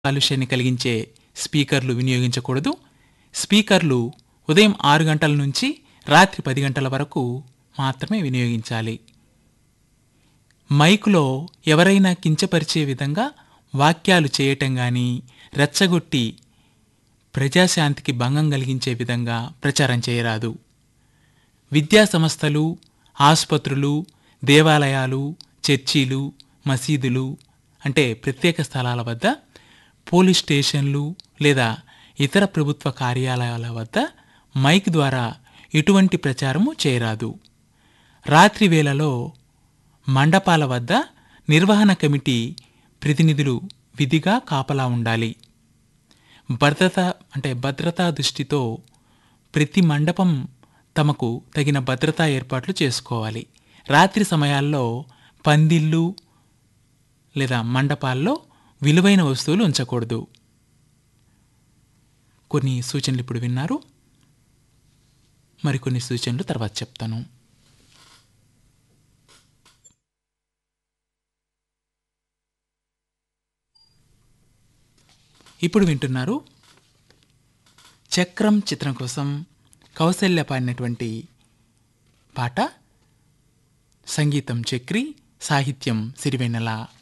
కాలుష్యాన్ని కలిగించే స్పీకర్లు వినియోగించకూడదు స్పీకర్లు ఉదయం ఆరు గంటల నుంచి రాత్రి పది గంటల వరకు మాత్రమే వినియోగించాలి మైకులో ఎవరైనా కించపరిచే విధంగా వాక్యాలు చేయటం కానీ రెచ్చగొట్టి ప్రజాశాంతికి భంగం కలిగించే విధంగా ప్రచారం చేయరాదు విద్యా సంస్థలు ఆసుపత్రులు దేవాలయాలు చర్చీలు మసీదులు అంటే ప్రత్యేక స్థలాల వద్ద పోలీస్ స్టేషన్లు లేదా ఇతర ప్రభుత్వ కార్యాలయాల వద్ద మైక్ ద్వారా ఎటువంటి ప్రచారము చేయరాదు రాత్రి వేళలో మండపాల వద్ద నిర్వహణ కమిటీ ప్రతినిధులు విధిగా కాపలా ఉండాలి భద్రత అంటే భద్రతా దృష్టితో ప్రతి మండపం తమకు తగిన భద్రతా ఏర్పాట్లు చేసుకోవాలి రాత్రి సమయాల్లో పందిళ్ళు లేదా మండపాల్లో విలువైన వస్తువులు ఉంచకూడదు కొన్ని సూచనలు ఇప్పుడు విన్నారు మరికొన్ని సూచనలు తర్వాత చెప్తాను ఇప్పుడు వింటున్నారు చక్రం చిత్రం కోసం కౌశల్య పాడినటువంటి పాట సంగీతం చక్రి సాహిత్యం సిరివెన్నెల